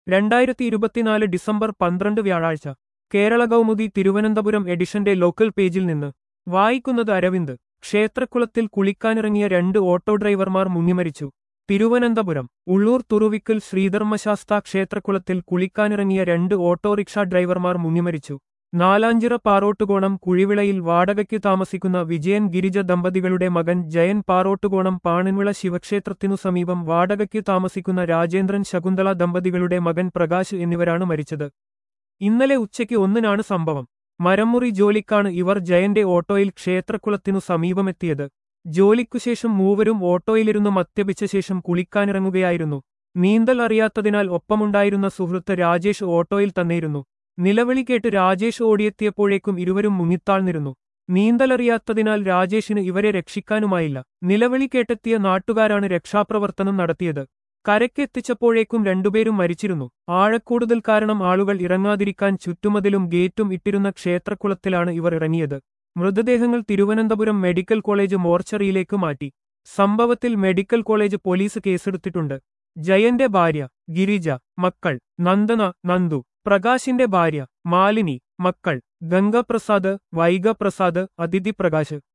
രണ്ടായിരത്തി ഇരുപത്തിനാല് ഡിസംബർ പന്ത്രണ്ട് വ്യാഴാഴ്ച കേരള കൗമുദി തിരുവനന്തപുരം എഡിഷന്റെ ലോക്കൽ പേജിൽ നിന്ന് വായിക്കുന്നത് അരവിന്ദ് ക്ഷേത്രക്കുളത്തിൽ കുളിക്കാനിറങ്ങിയ രണ്ട് ഓട്ടോ ഡ്രൈവർമാർ മുങ്ങിമരിച്ചു തിരുവനന്തപുരം ഉള്ളൂർ തുറുവിക്കൽ ശ്രീധർമ്മശാസ്ത ക്ഷേത്രക്കുളത്തിൽ കുളിക്കാനിറങ്ങിയ രണ്ട് ഓട്ടോറിക്ഷ ഡ്രൈവർമാർ മുങ്ങിമരിച്ചു നാലാഞ്ചിറ പാറോട്ടുകോണം കുഴിവിളയിൽ വാടകയ്ക്ക് താമസിക്കുന്ന വിജയൻ ഗിരിജ ദമ്പതികളുടെ മകൻ ജയൻ പാറോട്ടുകോണം പാണിൻവിള ശിവക്ഷേത്രത്തിനു സമീപം വാടകയ്ക്ക് താമസിക്കുന്ന രാജേന്ദ്രൻ ശകുന്തള ദമ്പതികളുടെ മകൻ പ്രകാശ് എന്നിവരാണ് മരിച്ചത് ഇന്നലെ ഉച്ചയ്ക്ക് ഒന്നിനാണ് സംഭവം മരമുറി ജോലിക്കാണ് ഇവർ ജയന്റെ ഓട്ടോയിൽ ക്ഷേത്രക്കുളത്തിനു സമീപമെത്തിയത് ജോലിക്കുശേഷം മൂവരും ഓട്ടോയിലിരുന്ന് മദ്യപിച്ച ശേഷം കുളിക്കാനിറങ്ങുകയായിരുന്നു നീന്തൽ അറിയാത്തതിനാൽ ഒപ്പമുണ്ടായിരുന്ന സുഹൃത്ത് രാജേഷ് ഓട്ടോയിൽ തന്നെയിരുന്നു നിലവിളി കേട്ട് രാജേഷ് ഓടിയെത്തിയപ്പോഴേക്കും ഇരുവരും മുങ്ങിത്താഴ്ന്നിരുന്നു നീന്തലറിയാത്തതിനാൽ രാജേഷിന് ഇവരെ രക്ഷിക്കാനുമായില്ല നിലവിളി കേട്ടെത്തിയ നാട്ടുകാരാണ് രക്ഷാപ്രവർത്തനം നടത്തിയത് കരയ്ക്കെത്തിച്ചപ്പോഴേക്കും രണ്ടുപേരും മരിച്ചിരുന്നു ആഴക്കൂടുതൽ കാരണം ആളുകൾ ഇറങ്ങാതിരിക്കാൻ ചുറ്റുമതിലും ഗേറ്റും ഇട്ടിരുന്ന ക്ഷേത്രക്കുളത്തിലാണ് ഇവർ ഇറങ്ങിയത് മൃതദേഹങ്ങൾ തിരുവനന്തപുരം മെഡിക്കൽ കോളേജ് മോർച്ചറിയിലേക്ക് മാറ്റി സംഭവത്തിൽ മെഡിക്കൽ കോളേജ് പോലീസ് കേസെടുത്തിട്ടുണ്ട് ജയന്റെ ഭാര്യ ഗിരിജ മക്കൾ നന്ദന നന്ദു പ്രകാശിന്റെ ഭാര്യ മാലിനി മക്കൾ ഗംഗപ്രസാദ് വൈഗപ്രസാദ് അതിഥി പ്രകാശ്